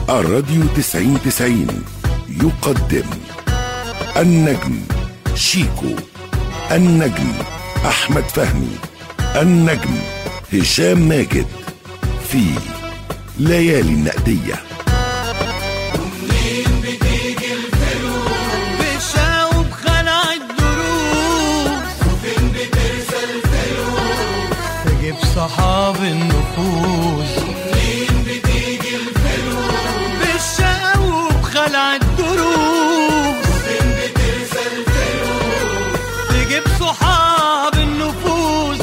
الراديو تسعين تسعين يقدم النجم شيكو النجم أحمد فهمي النجم هشام ماجد في ليالي النقديه بشاوب خلع الدروس وفين بترسى الفلوس تجيب صحاب النفوس ومنين بتيجي الفلوس بالشاوب خلع الدروس وفين بترسى الفلوس تجيب صحاب النفوس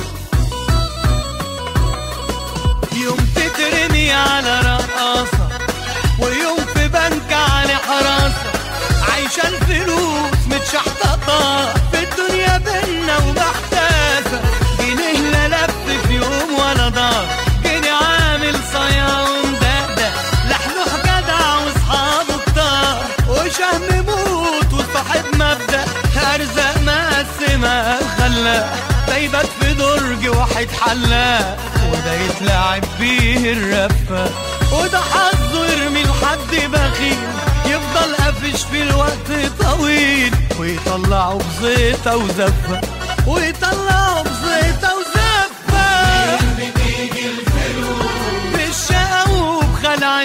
يوم تترمي على رقاصة ويوم في بنك على حراسة عايشة الفلوس متشحططة في الدنيا بينا ومحتاسة جنيه لا لف في يوم ولا دار جنيه عامل صيا ومدقدق لحلوح جدع واصحابه كتار وشهم موت وصاحب مبدأ أرزاق مقسمة خلاق دايبات في درج واحد حلاق وده يتلعب بيه الرفة وده حظه يرمي لحد بخيل يفضل قافش في الوقت طويل ويطلعه بزيطة وزفة ويطلعه بزيطة وزفة بتيجي الفلوس بالشقا وبخلع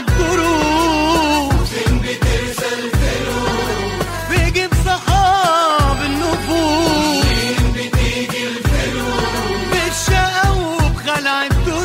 الدروس فين بترسى الفلوس بيجيب صحاب النفوس فين بتيجي الفلوس بالشقا وبخلع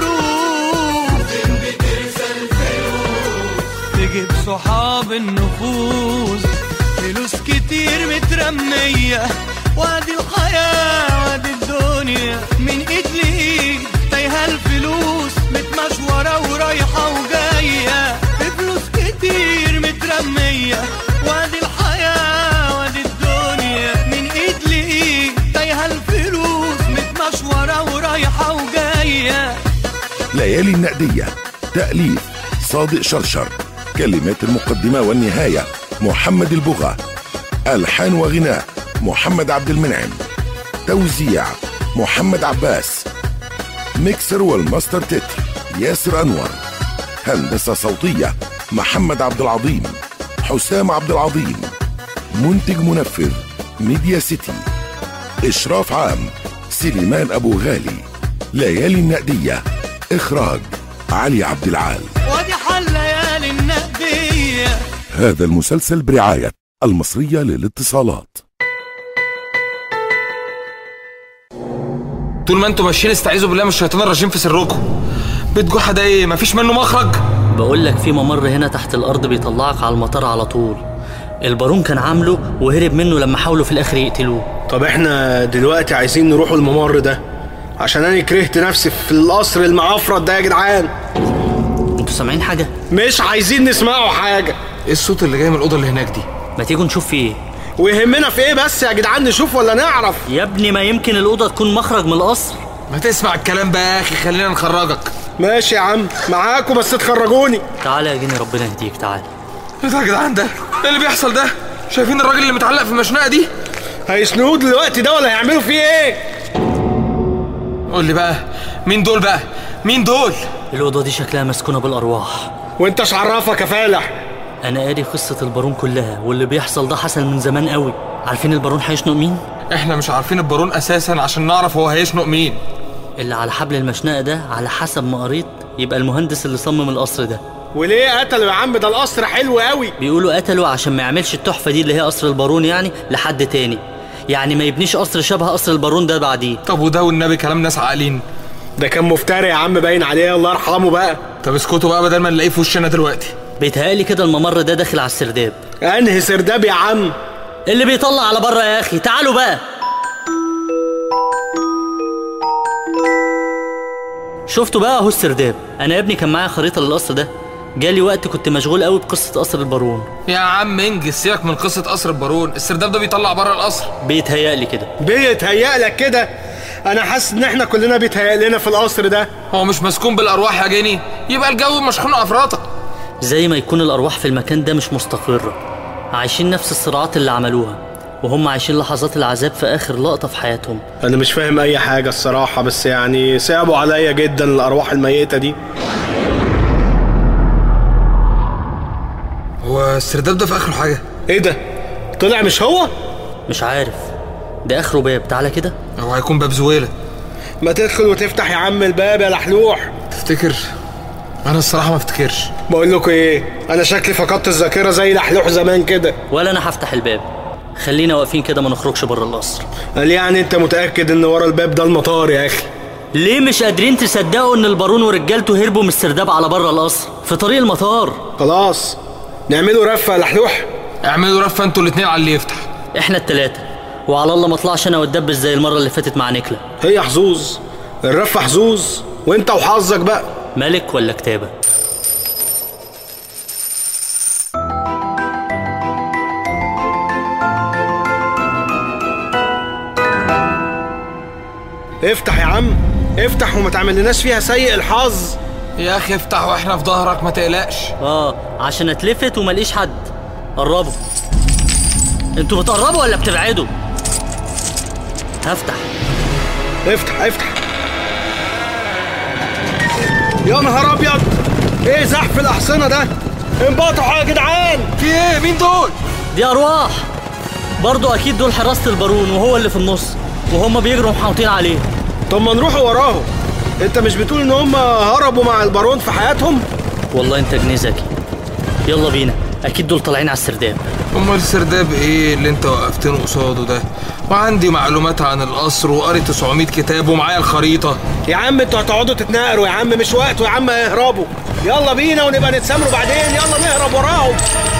الدروس فين بترسى الفلوس تجيب صحاب النفوس فلوس كتير مترمية وادي الحياة وادي الدنيا من ايد لايد تايهة الفلوس متمشورة ورايحة وجاية بفلوس كتير مترمية وادي الحياة وادي الدنيا من ايد لايد تايهة الفلوس متمشورة ورايحة وجاية ليالي النقدية تأليف صادق شرشر كلمات المقدمة والنهاية محمد البغا ألحان وغناء محمد عبد المنعم توزيع محمد عباس ميكسر والماستر تتر ياسر أنور هندسة صوتية محمد عبد العظيم حسام عبد العظيم منتج منفذ ميديا سيتي إشراف عام سليمان أبو غالي ليالي النقدية إخراج علي عبد العال وادي حل ليالي النقدية هذا المسلسل برعاية المصرية للاتصالات طول ما انتوا ماشيين استعيذوا بالله من الشيطان الرجيم في سركم بيت جحا ده ايه مفيش منه مخرج بقول لك في ممر هنا تحت الارض بيطلعك على المطار على طول البارون كان عامله وهرب منه لما حاولوا في الاخر يقتلوه طب احنا دلوقتي عايزين نروحوا الممر ده عشان انا كرهت نفسي في القصر المعفرت ده يا جدعان انتوا سامعين حاجه مش عايزين نسمعوا حاجه ايه الصوت اللي جاي من الاوضه اللي هناك دي ما تيجوا نشوف في ايه ويهمنا في ايه بس يا جدعان نشوف ولا نعرف يا ابني ما يمكن الاوضه تكون مخرج من القصر ما تسمع الكلام بقى يا اخي خلينا نخرجك ماشي يا عم معاكم بس تخرجوني تعالى يا جيني ربنا يهديك تعالى ايه ده يا جدعان ده ايه اللي بيحصل ده شايفين الراجل اللي متعلق في المشنقه دي هيسنوه دلوقتي ده ولا هيعملوا فيه ايه قول لي بقى مين دول بقى مين دول الاوضه دي شكلها مسكونه بالارواح وانت ايش عرفك يا فالح انا قاري قصه البارون كلها واللي بيحصل ده حصل من زمان قوي عارفين البارون هيشنق مين احنا مش عارفين البارون اساسا عشان نعرف هو هيشنق مين اللي على حبل المشنقه ده على حسب ما قريت يبقى المهندس اللي صمم القصر ده وليه قتلوا يا عم ده القصر حلو قوي بيقولوا قتلوا عشان ما يعملش التحفه دي اللي هي قصر البارون يعني لحد تاني يعني ما يبنيش قصر شبه قصر البارون ده بعديه طب وده والنبي كلام ناس عاقلين ده كان مفتري يا عم باين عليه الله يرحمه بقى طب اسكتوا بقى بدل ما نلاقيه في وشنا دلوقتي بيتهيألي كده الممر ده داخل على السرداب انهي سرداب يا عم اللي بيطلع على بره يا اخي تعالوا بقى شفتوا بقى اهو السرداب انا يا ابني كان معايا خريطه للقصر ده جالي وقت كنت مشغول قوي بقصه قصر البارون يا عم انجز سيبك من قصه قصر البارون السرداب ده بيطلع بره القصر بيتهيألي كده بيتهيأ لك كده انا حاسس ان احنا كلنا بيتهيأ لنا في القصر ده هو مش مسكون بالارواح يا جيني يبقى الجو مشحون افراطه زي ما يكون الارواح في المكان ده مش مستقره عايشين نفس الصراعات اللي عملوها وهم عايشين لحظات العذاب في اخر لقطه في حياتهم انا مش فاهم اي حاجه الصراحه بس يعني صعبوا عليا جدا الارواح الميته دي هو السرداب ده في اخره حاجه ايه ده طلع مش هو مش عارف ده اخره باب تعالى كده هو هيكون باب زويله ما تدخل وتفتح يا عم الباب يا لحلوح تفتكر انا الصراحه ما افتكرش بقول لكم ايه انا شكلي فقدت الذاكره زي لحلوح زمان كده ولا انا هفتح الباب خلينا واقفين كده ما نخرجش بره القصر قال يعني انت متاكد ان ورا الباب ده المطار يا اخي ليه مش قادرين تصدقوا ان البارون ورجالته هربوا من السرداب على بره القصر في طريق المطار خلاص نعمله رفه يا لحلوح اعملوا رفه انتوا الاتنين على اللي يفتح احنا التلاتة وعلى الله ما اطلعش انا واتدبس زي المره اللي فاتت مع نكله هي حظوظ الرفه حظوظ وانت وحظك بقى ملك ولا كتابه افتح يا عم افتح وما تعملناش فيها سيء الحظ يا اخي افتح واحنا في ظهرك ما تقلقش اه عشان اتلفت وملقيش حد قربوا انتوا بتقربوا ولا بتبعدوا هفتح افتح افتح يا نهار ابيض ايه زحف الاحصنه ده انبطحوا يا جدعان في ايه مين دول دي ارواح برضو اكيد دول حراسه البارون وهو اللي في النص وهم بيجروا محاوطين عليه طب ما نروح وراهم انت مش بتقول ان هم هربوا مع البارون في حياتهم والله انت جنيه ذكي يلا بينا اكيد دول طالعين على السرداب امال السرداب ايه اللي انت وقفتني قصاده ده وعندي معلومات عن القصر وقري 900 كتاب ومعايا الخريطه يا عم انتوا هتقعدوا تتناقروا يا عم مش وقته يا عم اهربوا يلا بينا ونبقى نتسامروا بعدين يلا نهرب وراهم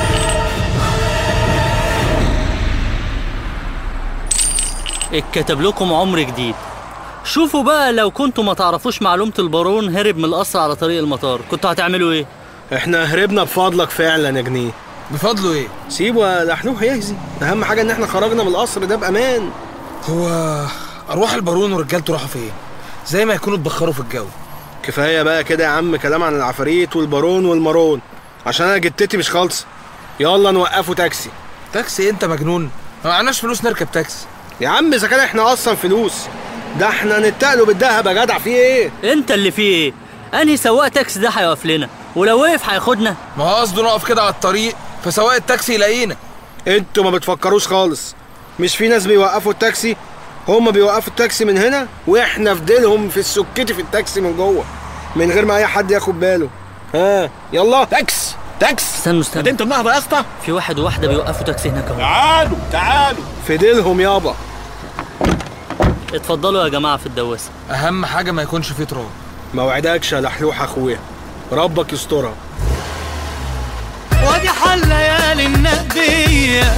اتكتب لكم عمر جديد شوفوا بقى لو كنتوا ما تعرفوش معلومة البارون هرب من القصر على طريق المطار كنتوا هتعملوا ايه؟ احنا هربنا بفضلك فعلا يا جنيه بفضله ايه سيبه يا لحلوح يهزي اهم حاجه ان احنا خرجنا من القصر ده بامان هو ارواح البارون ورجالته راحوا فين زي ما يكونوا اتبخروا في الجو كفايه بقى كده يا عم كلام عن العفاريت والبارون والمارون عشان انا جتتي مش خالصه يلا نوقفوا تاكسي تاكسي انت مجنون ما معناش فلوس نركب تاكسي يا عم اذا كان احنا اصلا فلوس ده احنا نتقلوا بالدهب يا جدع في ايه انت اللي فيه ايه؟ انهي سواق تاكسي ده هيقف لنا ولو وقف هياخدنا ما هو قصده نقف كده على الطريق فسواق التاكسي يلاقينا انتوا ما بتفكروش خالص مش في ناس بيوقفوا التاكسي هم بيوقفوا التاكسي من هنا واحنا في ديلهم في السكتي في التاكسي من جوه من غير ما اي حد ياخد باله ها يلا تاكس تاكس استنوا استنوا انت النهضه يا اسطى في واحد وواحده بيوقفوا تاكسي هناك اهو تعالوا تعالوا في ديلهم يابا اتفضلوا يا جماعه في الدواسه اهم حاجه ما يكونش فيه تراب ما وعدكش يا لحلوح اخويا ربك يسترها وادي حل ليالي النقدية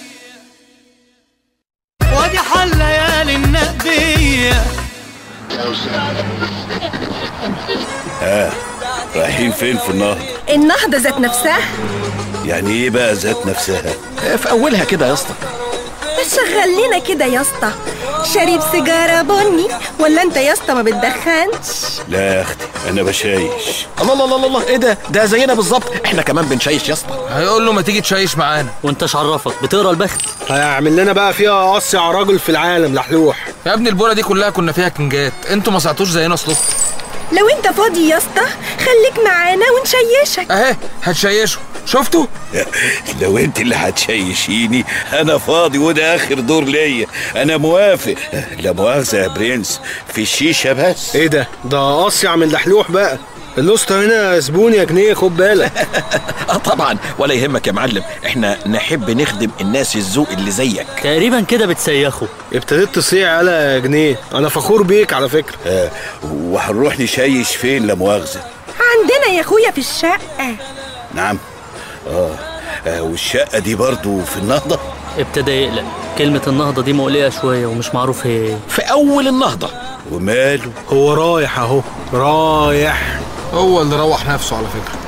وادي حل ليالي النقدية رايحين فين في النهر النهضة ذات نفسها يعني ايه بقى ذات نفسها في اولها كده يا اسطى بس شغل لنا كده يا اسطى شارب سيجارة بني ولا انت يا اسطى ما بتدخنش لا يا اختي انا بشايش الله الله الله الله ايه ده ده زينا بالظبط احنا كمان بنشيش يا اسطى هيقول له ما تيجي تشيش معانا وانت عرفك بتقرا البخت هيعمل لنا بقى فيها اسرع رجل في العالم لحلوح يا ابني البوله دي كلها كنا فيها كنجات انتوا ما ساعتوش زينا اصلكم لو انت فاضي يا اسطى خليك معانا ونشيشك اهي هتشيشوا شفتوا لو انت اللي هتشيشيني انا فاضي وده اخر دور ليا انا موافق لا مؤاخذه يا برنس في الشيشه بس ايه ده ده اصيع من لحلوح بقى الاسطى هنا زبون يا جنيه خد بالك اه طبعا ولا يهمك يا معلم احنا نحب نخدم الناس الذوق اللي زيك تقريبا كده بتسيخوا ابتديت تصيع يالا يا جنيه انا فخور بيك على فكره آه وهنروح نشيش فين لا مؤاخذه عندنا يا اخويا في الشقة نعم آه. اه والشقه دي برضو في النهضه ابتدى يقلق كلمة النهضة دي مقلقة شوية ومش معروف هي ايه في اول النهضه وماله هو رايح اهو رايح هو اللي روح نفسه على فكره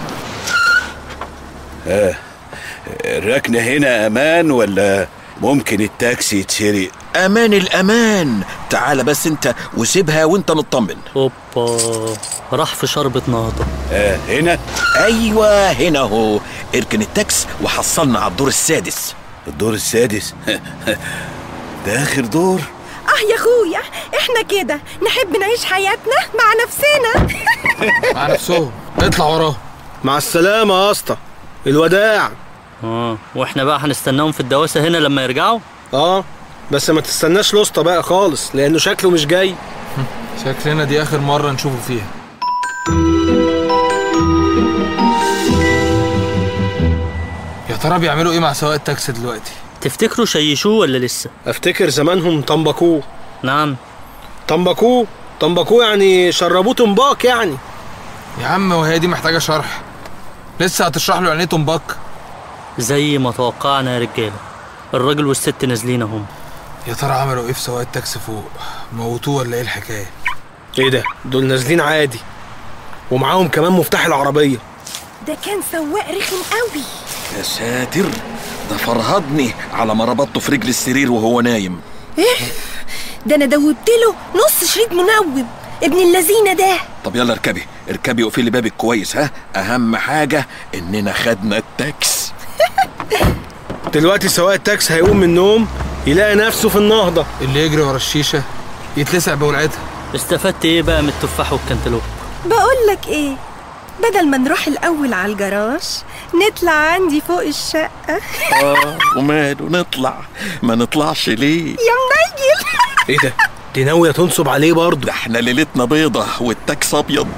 الركنه هنا امان ولا ممكن التاكسي يتسرق امان الامان تعال بس انت وسيبها وانت نطمن اوبا راح في شربة نهضة آه هنا ايوه هنا اهو اركن التاكس وحصلنا على الدور السادس الدور السادس ده اخر دور اه يا اخويا احنا كده نحب نعيش حياتنا مع نفسنا مع نفسهم اطلع وراه مع السلامه يا اسطى الوداع اه واحنا بقى هنستناهم في الدواسة هنا لما يرجعوا اه بس ما تستناش الاسطى بقى خالص لانه شكله مش جاي شكلنا دي اخر مره نشوفه فيها يا ترى بيعملوا ايه مع سواق التاكسي دلوقتي تفتكروا شيشوه ولا لسه افتكر زمانهم طنبكوه نعم طنبكوه طنبكوه يعني شربوه طنباك يعني يا عم وهي دي محتاجه شرح لسه هتشرح له يعني ايه طنباك زي ما توقعنا يا رجالة الراجل والست نازلين اهم يا ترى عملوا ايه في سواق التاكسي فوق موتوه ولا ايه الحكايه ايه ده دول نازلين عادي ومعاهم كمان مفتاح العربيه ده كان سواق رخم قوي يا ساتر ده فرهضني على ما ربطته في رجل السرير وهو نايم ده انا دوبت له نص شريط منوم ابن اللذينه ده طب يلا اركبي اركبي وقفلي بابك كويس ها اهم حاجه اننا خدنا التاكس دلوقتي سواق التاكسي هيقوم من النوم يلاقي نفسه في النهضه اللي يجري ورا الشيشه يتلسع بولعتها استفدت ايه بقى من التفاح والكنتالوب بقول لك ايه بدل ما نروح الاول على الجراج نطلع عندي فوق الشقه اه وماله نطلع ما نطلعش ليه يا منيل ايه ده دي ناويه تنصب عليه برضه ده احنا ليلتنا بيضة والتاكس ابيض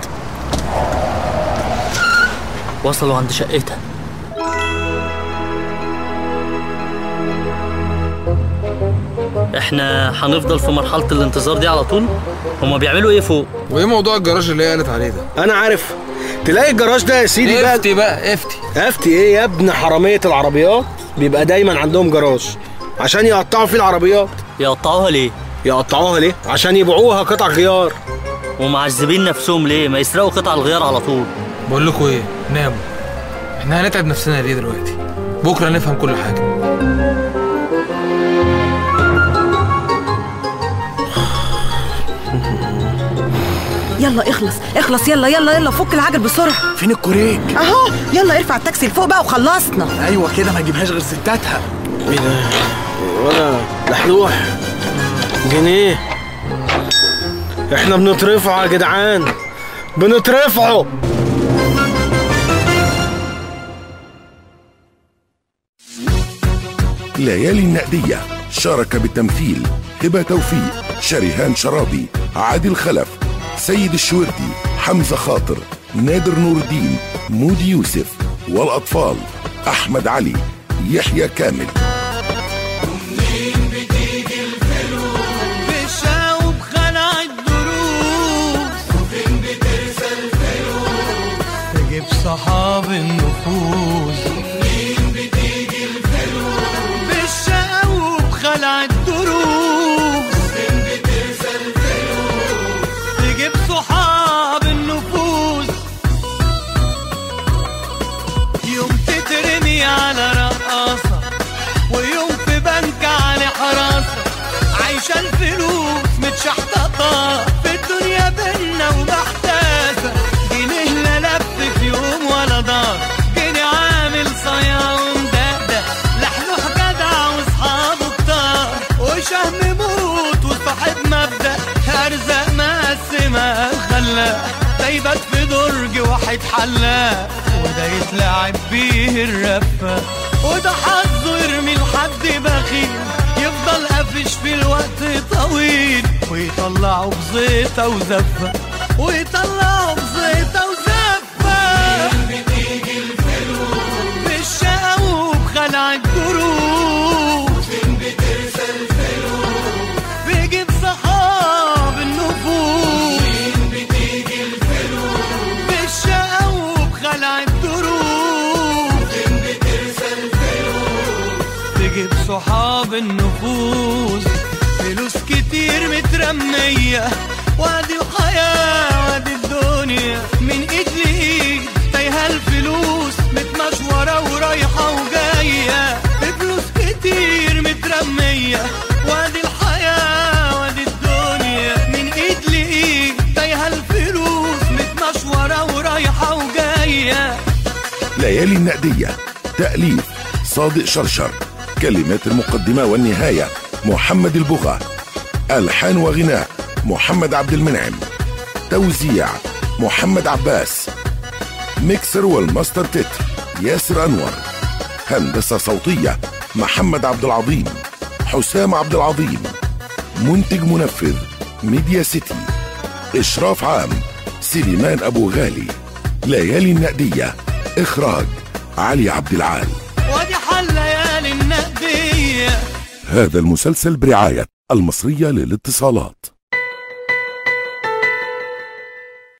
وصلوا عند شقتها احنا هنفضل في مرحلة الانتظار دي على طول هما بيعملوا ايه فوق وايه موضوع الجراج اللي هي قالت عليه ده انا عارف تلاقي الجراج ده يا سيدي بقى افتي بقى افتي افتي ايه يا ابن حراميه العربيات بيبقى دايما عندهم جراج عشان يقطعوا فيه العربيات يقطعوها ليه يقطعوها ليه عشان يبيعوها قطع غيار ومعذبين نفسهم ليه ما يسرقوا قطع الغيار على طول بقول لكم ايه ناموا احنا هنتعب نفسنا ليه دلوقتي بكره نفهم كل حاجه يلا اخلص اخلص يلا يلا يلا فك العجل بسرعه فين الكوريك اهو يلا ارفع التاكسي لفوق بقى وخلصنا ايوه كده ما تجيبهاش غير ستاتها ايه ده ولا لحلوح جنيه احنا بنترفع يا جدعان بنترفعوا ليالي النقدية شارك بالتمثيل هبة توفيق شريهان شرابي عادل خلف سيد الشوردي حمزة خاطر نادر نور الدين مودي يوسف والأطفال أحمد علي يحيى كامل بشاوب خلع الدروس وفين بترسى الفلوس تجيب صحاب النفوس ومنين بتيجي الفلوس بالشاوب خلع الدروس وفين بترسى الفلوس تجيب صحاب النفوس يوم تترمي على رقاصة ويوم في بنك على حراسة عايشة الفلوس متشحططة في الدنيا بينا ومحتاسة جنيه لا لف في يوم ولا دار جنيه عامل صيا ومدقدق لحلوح جدع واصحابه كتار وشهم موت وصاحب مبدأ ارزاق مقسمة خلاق ده يبات في درج واحد حلاق وده يتلعب بيه الرفة وده حظه يرمي لحد بخيل يفضل قافش في الوقت طويل ويطلعه بزيطة وزفة ويطلعه بزيطة وزفة بتيجي الفلوس بالشقا وبخلع الدروس فين بترسى الفلوس بيجيب صحاب النفوس فين بتيجي الفلوس بالشقا وبخلع الدروس فين بترسى الفلوس تجيب صحاب النفوس فلوس كتير مترمية وادي الحياة وادي الدنيا من ايد لايد تايهة الفلوس متمشورة ورايحة وجاية فلوس كتير مترمية وادي الحياة وادي الدنيا من ايد لايد تايهة الفلوس متمشورة ورايحة وجاية ليالي النقدية تأليف صادق شرشر كلمات المقدمة والنهاية محمد البغا ألحان وغناء محمد عبد المنعم توزيع محمد عباس ميكسر والماستر تتر ياسر أنور هندسة صوتية محمد عبد العظيم حسام عبد العظيم منتج منفذ ميديا سيتي إشراف عام سليمان أبو غالي ليالي النقدية إخراج علي عبد العال وادي حل ليالي النقدية هذا المسلسل برعاية المصرية للاتصالات